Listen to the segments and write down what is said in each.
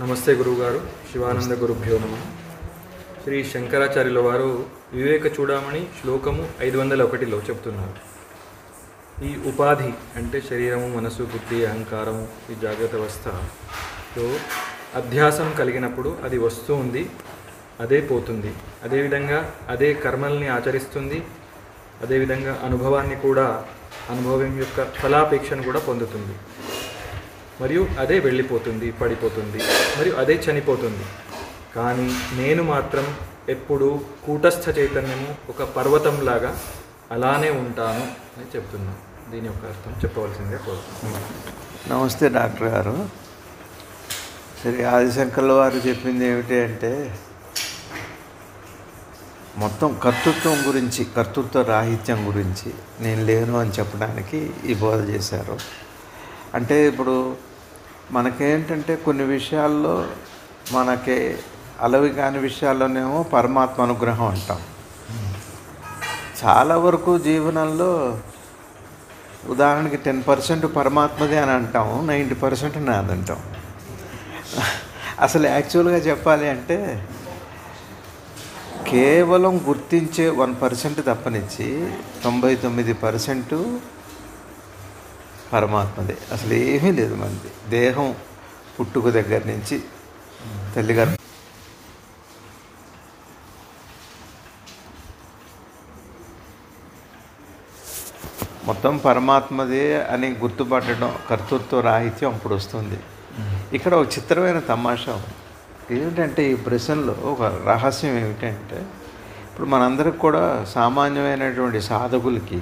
నమస్తే గురువుగారు శివానంద గురుభ్యో నమ శ్రీ శంకరాచార్యుల వారు వివేక చూడమని శ్లోకము ఐదు వందల ఒకటిలో చెప్తున్నారు ఈ ఉపాధి అంటే శరీరము మనసు బుద్ధి అహంకారము ఈ జాగ్రత్త అవస్థలో అధ్యాసం కలిగినప్పుడు అది వస్తూ ఉంది అదే పోతుంది అదేవిధంగా అదే కర్మల్ని ఆచరిస్తుంది అదేవిధంగా అనుభవాన్ని కూడా అనుభవం యొక్క ఫలాపేక్షను కూడా పొందుతుంది మరియు అదే వెళ్ళిపోతుంది పడిపోతుంది మరియు అదే చనిపోతుంది కానీ నేను మాత్రం ఎప్పుడు కూటస్థ చైతన్యము ఒక పర్వతంలాగా అలానే ఉంటాను అని చెప్తున్నాను దీని యొక్క అర్థం చెప్పవలసిందే కోరుతున్నాను నమస్తే డాక్టర్ గారు సరే ఆదిశంకర్ల వారు చెప్పింది ఏమిటి అంటే మొత్తం కర్తృత్వం గురించి కర్తృత్వ రాహిత్యం గురించి నేను లేను అని చెప్పడానికి ఈ బోధ చేశారు అంటే ఇప్పుడు మనకేంటంటే కొన్ని విషయాల్లో మనకి అలవి కాని విషయాల్లోనేమో పరమాత్మ అనుగ్రహం అంటాం చాలా వరకు జీవనంలో ఉదాహరణకి టెన్ పర్సెంట్ పరమాత్మదే అని అంటాం నైంటీ పర్సెంట్ నాదంటాం అసలు యాక్చువల్గా చెప్పాలి అంటే కేవలం గుర్తించే వన్ పర్సెంట్ తప్పనిచ్చి తొంభై తొమ్మిది పర్సెంట్ పరమాత్మదే అసలు ఏమీ లేదు మనది దేహం పుట్టుక దగ్గర నుంచి తల్లిగారు మొత్తం పరమాత్మదే అని గుర్తుపట్టడం కర్తృత్వ రాహిత్యం అప్పుడు వస్తుంది ఇక్కడ ఒక చిత్రమైన తమాషా ఉంది. ఏమిటంటే ఈ ప్రశ్నలో ఒక రహస్యం ఏమిటంటే ఇప్పుడు మనందరికి కూడా సామాన్యమైనటువంటి సాధకులకి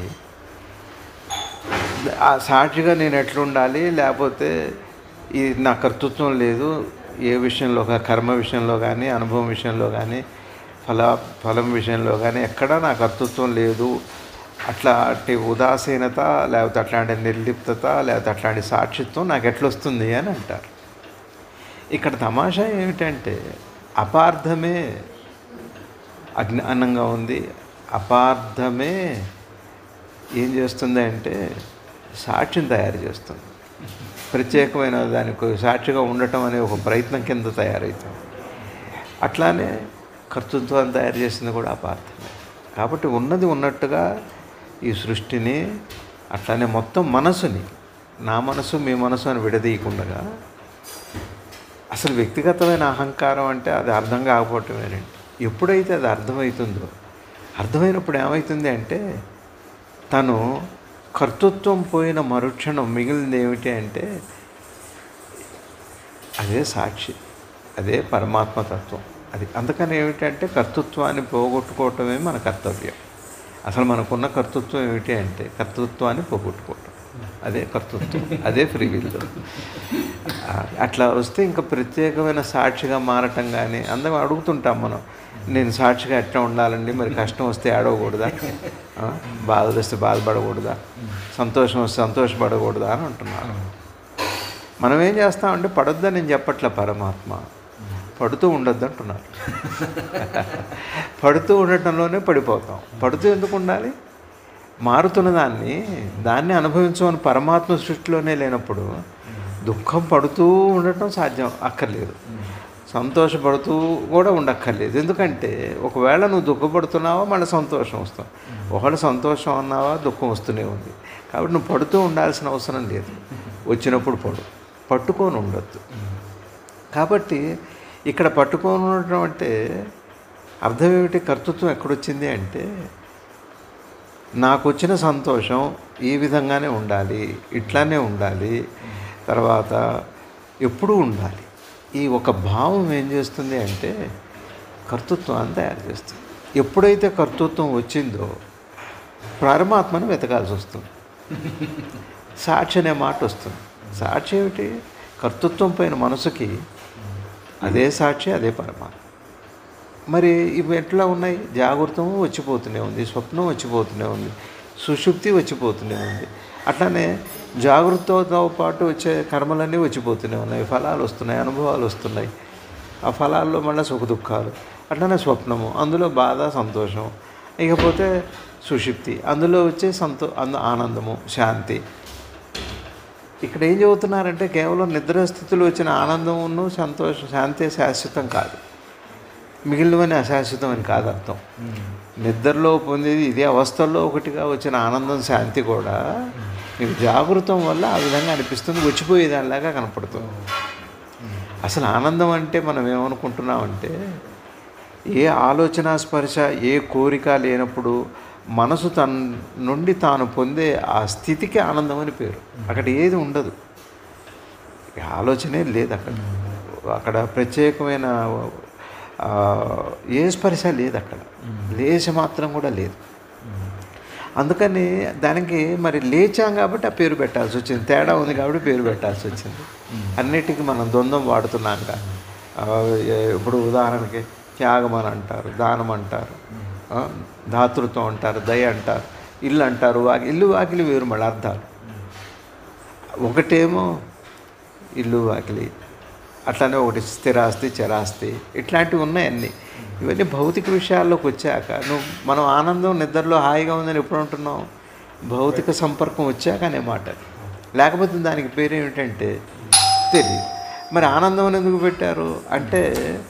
ఆ సాక్షిగా నేను ఎట్లుండాలి లేకపోతే ఈ నా కర్తృత్వం లేదు ఏ విషయంలో కా- కర్మ విషయంలో కానీ అనుభవం విషయంలో కానీ ఫల ఫలం విషయంలో కానీ ఎక్కడా నా కర్తృత్వం లేదు అట్లాంటి ఉదాసీనత లేకపోతే అట్లాంటి నిర్లిప్తత లేకపోతే అట్లాంటి సాక్షిత్వం నాకు ఎట్లొస్తుంది అని అంటారు ఇక్కడ తమాషా ఏమిటంటే అపార్థమే అజ్ఞానంగా ఉంది అపార్థమే ఏం చేస్తుంది అంటే సాక్ష్యం తయారు చేస్తుంది ప్రత్యేకమైన దానికి సాక్షిగా ఉండటం అనే ఒక ప్రయత్నం కింద తయారవుతుంది అట్లానే కర్తృత్వాన్ని తయారు చేసింది కూడా అపార్థమే కాబట్టి ఉన్నది ఉన్నట్టుగా ఈ సృష్టిని అట్లానే మొత్తం మనసుని నా మనసు మీ మనసు అని విడదీయకుండా అసలు వ్యక్తిగతమైన అహంకారం అంటే అది అర్థం కాకపోవటమేనండి ఎప్పుడైతే అది అర్థమవుతుందో అర్థమైనప్పుడు ఏమవుతుంది అంటే తను కర్తృత్వం పోయిన మరుక్షణం మిగిలింది ఏమిటి అంటే అదే సాక్షి అదే పరమాత్మతత్వం అది అందుకని ఏమిటంటే కర్తృత్వాన్ని పోగొట్టుకోవటమే మన కర్తవ్యం అసలు మనకున్న కర్తృత్వం ఏమిటి అంటే కర్తృత్వాన్ని పోగొట్టుకోవటం అదే కర్తృత్వం అదే ఫ్రీ విల్ అట్లా వస్తే ఇంకా ప్రత్యేకమైన సాక్షిగా మారటం కానీ అందరం అడుగుతుంటాం మనం నేను సాక్షిగా ఎట్లా ఉండాలండి మరి కష్టం వస్తే ఆడవకూడదా ఆ? బాధ వస్తే బాధపడకూడదా సంతోషం వస్తే సంతోషపడకూడదా అని అంటున్నారు మనం ఏం చేస్తామంటే పడొద్దని నేను చెప్పట్లే పరమాత్మ పడుతూ ఉండొద్దు అంటున్నారు పడుతూ ఉండటంలోనే పడిపోతాం పడుతూ ఎందుకు ఉండాలి మారుతున్న దాన్ని దాన్ని అనుభవించమని పరమాత్మ సృష్టిలోనే లేనప్పుడు దుఃఖం పడుతూ ఉండటం సాధ్యం అక్కర్లేదు సంతోషపడుతూ కూడా ఉండక్కర్లేదు ఎందుకంటే ఒకవేళ నువ్వు దుఃఖపడుతున్నావా మళ్ళీ సంతోషం వస్తాం ఒకవేళ సంతోషం అన్నావా దుఃఖం వస్తూనే ఉంది కాబట్టి నువ్వు పడుతూ ఉండాల్సిన అవసరం లేదు వచ్చినప్పుడు పడు పట్టుకొని ఉండొద్దు కాబట్టి ఇక్కడ పట్టుకొని ఉండటం అంటే అర్థం ఏమిటి కర్తృత్వం ఎక్కడొచ్చింది అంటే నాకు వచ్చిన సంతోషం ఈ విధంగానే ఉండాలి ఇట్లానే ఉండాలి తర్వాత ఎప్పుడూ ఉండాలి ఈ ఒక భావం ఏం చేస్తుంది అంటే కర్తృత్వాన్ని తయారు చేస్తుంది ఎప్పుడైతే కర్తృత్వం వచ్చిందో పరమాత్మను వెతకాల్సి వస్తుంది సాక్షి అనే మాట వస్తుంది సాక్షి ఏమిటి కర్తృత్వం పైన మనసుకి అదే సాక్షి అదే పరమాత్మ మరి ఇవి ఎట్లా ఉన్నాయి జాగృతము వచ్చిపోతూనే ఉంది స్వప్నం వచ్చిపోతూనే ఉంది సుషుప్తి వచ్చిపోతూనే ఉంది అట్లానే జాగృతతో పాటు వచ్చే కర్మలన్నీ వచ్చిపోతూనే ఉన్నాయి ఫలాలు వస్తున్నాయి అనుభవాలు వస్తున్నాయి ఆ ఫలాల్లో మళ్ళీ సుఖ దుఃఖాలు అట్లానే స్వప్నము అందులో బాధ సంతోషం ఇకపోతే సుషుప్తి అందులో వచ్చే సంతో అంద ఆనందము శాంతి ఇక్కడ ఏం చెబుతున్నారంటే కేవలం నిద్ర స్థితిలో వచ్చిన ఆనందమును సంతోషం శాంతి శాశ్వతం కాదు మిగిలినవని అశాశ్వతం అని కాదు అర్థం నిద్రలో పొందేది ఇదే అవస్థల్లో ఒకటిగా వచ్చిన ఆనందం శాంతి కూడా నీకు జాగృతం వల్ల ఆ విధంగా అనిపిస్తుంది వచ్చిపోయేదానిలాగా కనపడుతుంది అసలు ఆనందం అంటే మనం ఏమనుకుంటున్నామంటే ఏ ఆలోచన స్పర్శ ఏ కోరిక లేనప్పుడు మనసు తన నుండి తాను పొందే ఆ స్థితికి ఆనందం అని పేరు అక్కడ ఏది ఉండదు ఈ ఆలోచనే లేదు అక్కడ అక్కడ ప్రత్యేకమైన ఆ, ఏ స్పర్శ లేదు అక్కడ లేచ మాత్రం కూడా లేదు అందుకని దానికి మరి లేచాం కాబట్టి ఆ పేరు పెట్టాల్సి వచ్చింది తేడా ఉంది కాబట్టి పేరు పెట్టాల్సి వచ్చింది అన్నిటికీ మనం ద్వంద్వం వాడుతున్నాక ఆ, ఏ- ఇప్పుడు ఉదాహరణకి త్యాగం అని అంటారు దానం అంటారు ఆ, దాతృత్వం అంటారు దయ అంటారు ఇల్లు అంటారు వాకి ఇల్లు వాకిలి వేరు మళ్ళీ అర్థాలు ఒకటేమో ఇల్లు వాకిలి అట్లానే ఒకటి స్థిరాస్తి చరాస్తి ఇట్లాంటివి ఉన్నాయి అన్నీ ఇవన్నీ భౌతిక విషయాల్లోకి వచ్చాక నువ్వు మనం ఆనందం నిద్రలో హాయిగా ఉందని ఎప్పుడు అంటున్నావు భౌతిక సంపర్కం వచ్చాక అనే మాట లేకపోతే దానికి పేరు ఏమిటంటే తెలియదు మరి ఆనందం అని ఎందుకు పెట్టారు అంటే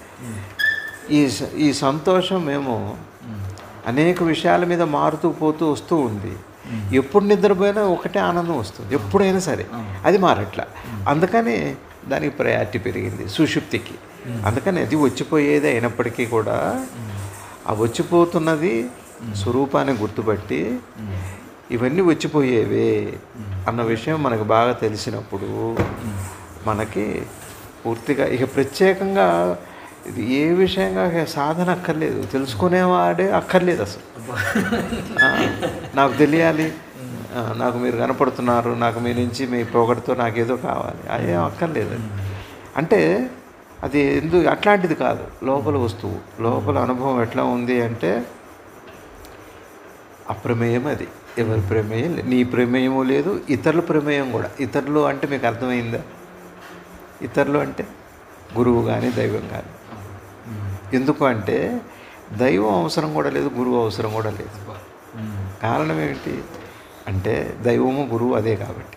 ఈ స- ఈ సంతోషం మేము అనేక విషయాల మీద మారుతూ పోతూ వస్తూ ఉంది ఎప్పుడు నిద్రపోయినా ఒకటే ఆనందం వస్తుంది ఎప్పుడైనా సరే అది మారట్ల అందుకని దానికి ప్రయారిటీ పెరిగింది సుషుప్తికి అందుకని అది వచ్చిపోయేది అయినప్పటికీ కూడా ఆ వచ్చిపోతున్నది స్వరూపాన్ని గుర్తుపట్టి ఇవన్నీ వచ్చిపోయేవే అన్న విషయం మనకు బాగా తెలిసినప్పుడు మనకి పూర్తిగా ఇక ప్రత్యేకంగా ఇది ఏ విషయంగా ఇక సాధన అక్కర్లేదు తెలుసుకునేవాడే అక్కర్లేదు అసలు ఆ, నాకు తెలియాలి ఆ, నాకు మీరు కనపడుతున్నారు నాకు మీ నుంచి మీ పొగడుతో నాకు ఏదో కావాలి అదేం అక్కర్లేదు అది. అంటే అది ఎందుకు అట్లాంటిది కాదు లోపల వస్తువు లోపల అనుభవం ఎట్లా ఉంది అంటే అప్రమేయం అది ఎవరి ప్రమేయం లే- నీ ప్రమేయము లేదు ఇతరుల ప్రమేయం కూడా ఇతరులు అంటే మీకు అర్థమైందా ఇతరులు అంటే గురువు కానీ దైవం కానీ ఎందుకు అంటే దైవం అవసరం కూడా లేదు గురువు అవసరం కూడా లేదు కారణం ఏమిటి అంటే దైవము గురువు అదే కాబట్టి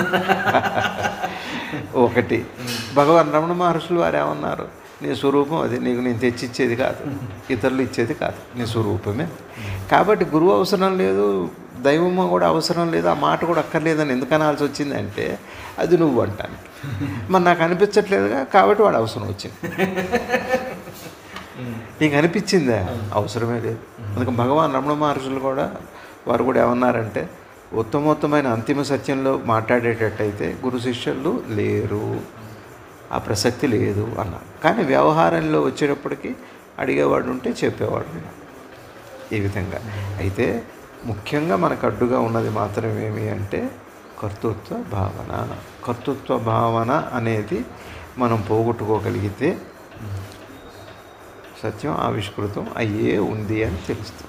ఒకటి భగవాన్ రమణ మహర్షులు వారు ఏమన్నారు నీ స్వరూపం అది నీకు నేను తెచ్చిచ్చేది కాదు ఇతరులు ఇచ్చేది కాదు నీ స్వరూపమే కాబట్టి గురువు అవసరం లేదు దైవము కూడా అవసరం లేదు ఆ మాట కూడా అక్కర్లేదని ఎందుకు అనాల్సి వచ్చిందంటే అది నువ్వు అంటాను మరి నాకు అనిపించట్లేదుగా కాబట్టి వాడు అవసరం వచ్చింది నీకు అనిపించిందా అవసరమే లేదు అందుకే భగవాన్ రమణ మహర్షులు కూడా వారు కూడా ఏమన్నారంటే ఉత్తమోత్తమైన అంతిమ సత్యంలో మాట్లాడేటట్టయితే గురు శిష్యులు లేరు ఆ ప్రసక్తి లేదు అన్నారు కానీ వ్యవహారంలో వచ్చేటప్పటికి అడిగేవాడు ఉంటే చెప్పేవాడు ఉన్నాడు. ఈ విధంగా అయితే ముఖ్యంగా మనకు అడ్డుగా ఉన్నది మాత్రం ఏమి అంటే కర్తృత్వ భావన కర్తృత్వ భావన అనేది మనం పోగొట్టుకోగలిగితే సత్యం ఆవిష్కృతం అయ్యే ఉంది అని తెలుస్తుంది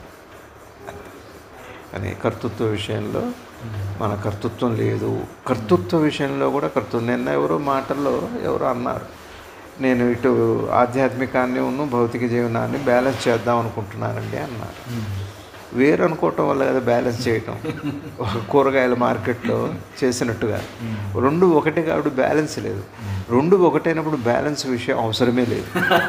కానీ కర్తృత్వ విషయంలో మన కర్తృత్వం లేదు కర్తృత్వ విషయంలో కూడా కర్తృత్వం నిన్న ఎవరో మాటల్లో ఎవరో అన్నారు నేను ఇటు ఆధ్యాత్మికాన్ని ఉన్ను భౌతిక జీవనాన్ని బ్యాలెన్స్ చేద్దాం అనుకుంటున్నానండి అన్నారు వేరు అనుకోవటం వల్ల కదా బ్యాలెన్స్ చేయటం ఒక కూరగాయల మార్కెట్లో చేసినట్టుగా రెండు ఒకటి కాబట్టి బ్యాలెన్స్ లేదు రెండు ఒకటైనప్పుడు బ్యాలెన్స్ విషయం అవసరమే లేదు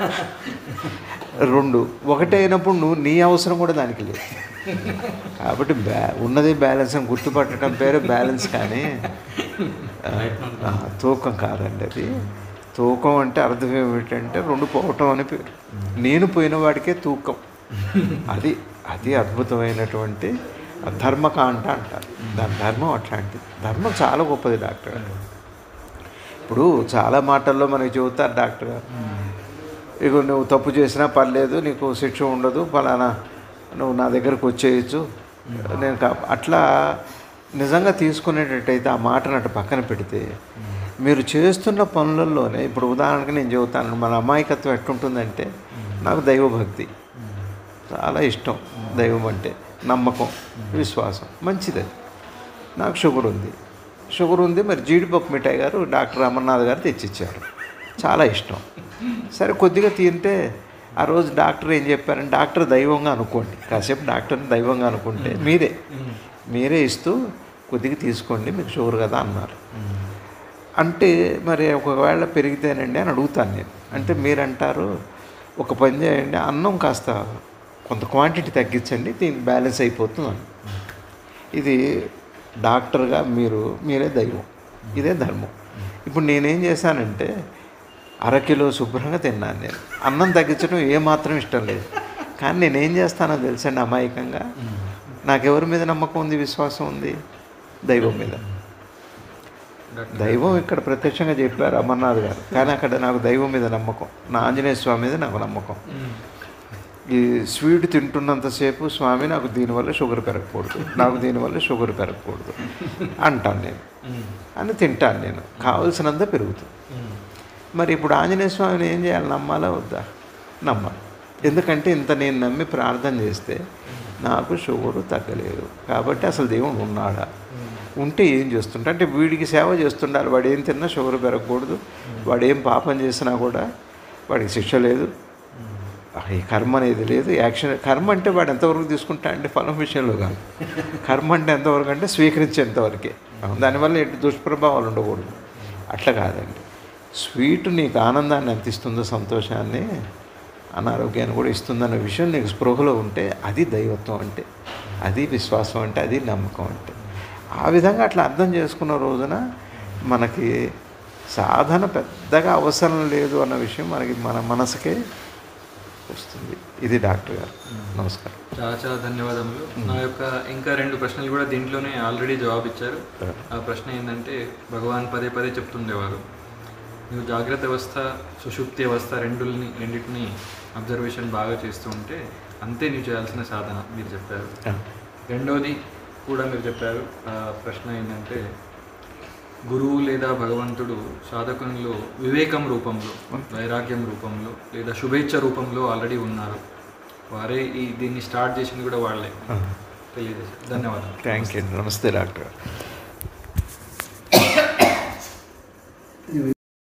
రెండు ఒకటే అయినప్పుడు నువ్వు నీ అవసరం కూడా దానికి లేదు కాబట్టి బ్యా ఉన్నది బ్యాలెన్స్ అని గుర్తుపట్టడం పేరు బ్యాలెన్స్ కానీ ఆ, ఆ, తూకం కాదండి అది తూకం అంటే అర్థం ఏమిటంటే రెండు పోవటం అని పేరు నేను పోయిన వాడికే తూకం అది అది అద్భుతమైనటువంటి ధర్మకాండ అంటారు దాని ధర్మం అట్లాంటిది ధర్మం చాలా గొప్పది డాక్టర్ గారు ఇప్పుడు చాలా మాటల్లో మనకి చెబుతారు డాక్టర్ గారు ఇక నువ్వు తప్పు చేసినా పర్లేదు నీకు శిక్ష ఉండదు ఫలానా నువ్వు నా దగ్గరకు వచ్చేయచ్చు నేను కా అట్లా నిజంగా తీసుకునేటట్టయితే ఆ మాటను అటు పక్కన పెడితే మీరు చేస్తున్న పనులలోనే ఇప్పుడు ఉదాహరణకు నేను చెబుతాను మన అమాయకత్వం ఎట్లుంటుందంటే నాకు దైవభక్తి చాలా ఇష్టం దైవం అంటే నమ్మకం విశ్వాసం మంచిది అది నాకు షుగర్ ఉంది షుగర్ ఉంది మరి జీడిపప్పు మిఠాయి గారు డాక్టర్ అమర్నాథ్ గారు తెచ్చిచ్చారు చాలా ఇష్టం సరే కొద్దిగా తింటే ఆ రోజు డాక్టర్ ఏం చెప్పారంటే డాక్టర్ దైవంగా అనుకోండి కాసేపు డాక్టర్ని దైవంగా అనుకుంటే మీరే మీరే ఇస్తూ కొద్దిగా తీసుకోండి మీకు షుగర్ కదా అన్నారు అంటే మరి ఒకవేళ పెరిగితేనండి అని అడుగుతాను నేను అంటే మీరంటారు ఒక పని చేయండి అన్నం కాస్త కొంత క్వాంటిటీ తగ్గించండి దీనికి బ్యాలెన్స్ అయిపోతుంది అని ఇది డాక్టర్గా మీరు మీరే దైవం ఇదే ధర్మం ఇప్పుడు నేనేం చేశానంటే అరకిలో శుభ్రంగా తిన్నాను నేను అన్నం తగ్గించడం ఏమాత్రం ఇష్టం లేదు కానీ నేనేం చేస్తానో తెలుసండి అమాయకంగా నాకెవరి మీద నమ్మకం ఉంది విశ్వాసం ఉంది దైవం మీద డాక్టర్ దైవం ఇక్కడ ప్రత్యక్షంగా చెప్పారు అమర్నాథ్ గారు కానీ అక్కడ నాకు దైవం మీద నమ్మకం నా ఆంజనేయ స్వామి మీద నాకు నమ్మకం మ్మ్. ఈ స్వీట్ తింటున్నంతసేపు స్వామి నాకు దీనివల్ల షుగర్ పెరగకూడదు నాకు దీనివల్ల షుగర్ పెరగకూడదు అంటాను నేను మ్మ్. అని తింటాను నేను కావలసినంత పెరుగుతుంది మ్మ్. మరి ఇప్పుడు ఆంజనేయ స్వామిని ఏం చేయాలి నమ్మాలా వద్దా నమ్మాలి ఎందుకంటే ఇంత నేను నమ్మి ప్రార్థన చేస్తే నాకు షుగరు తగ్గలేదు కాబట్టి అసలు దేవుడు ఉన్నాడా ఉంటే ఏం చేస్తుంటా అంటే వీడికి సేవ చేస్తుండాలి వాడు ఏం తిన్నా షుగర్ పెరగకూడదు వాడు ఏం పాపం చేసినా కూడా వాడికి శిక్ష లేదు ఈ కర్మ అనేది లేదు యాక్షన్ కర్మ అంటే వాడు ఎంతవరకు తీసుకుంటా అంటే ఫలం విషయంలో కాదు కర్మ అంటే ఎంతవరకు అంటే స్వీకరించేంతవరకే దానివల్ల ఎటు దుష్ప్రభావాలు ఉండకూడదు అట్లా కాదండి స్వీట్ నీకు ఆనందాన్ని ఎంత ఇస్తుందో సంతోషాన్ని అనారోగ్యాన్ని కూడా ఇస్తుందన్న విషయం నీకు స్పృహలో ఉంటే అది దైవత్వం అంటే అది విశ్వాసం అంటే అది నమ్మకం అంటే ఆ విధంగా అట్లా అర్థం చేసుకున్న రోజున మనకి సాధన పెద్దగా అవసరం లేదు అన్న విషయం మనకి మన మనసుకే వస్తుంది ఇది డాక్టర్ గారు నమస్కారం చాలా చాలా ధన్యవాదములు నా యొక్క ఇంకా రెండు ప్రశ్నలు కూడా దీంట్లోనే ఆల్రెడీ జవాబు ఇచ్చారు ఆ ప్రశ్న ఏంటంటే భగవాన్ పదే పదే చెప్తుండేవారు నువ్వు జాగ్రత్త వ్యవస్థ సుషుప్తి వ్యవస్థ రెండుల్ని రెండింటిని అబ్జర్వేషన్ బాగా చేస్తూ ఉంటే అంతే నువ్వు చేయాల్సిన సాధన మీరు చెప్పారు రెండోది కూడా మీరు చెప్పారు ఆ ప్రశ్న ఏంటంటే గురువు లేదా భగవంతుడు సాధకునిలో వివేకం రూపంలో వైరాగ్యం రూపంలో లేదా శుభేచ్ఛ రూపంలో ఆల్రెడీ ఉన్నారు వారే ఈ దీన్ని స్టార్ట్ చేసింది కూడా వాళ్ళే తెలియజేశారు ధన్యవాదాలు థ్యాంక్ యూ నమస్తే డాక్టర్ గారు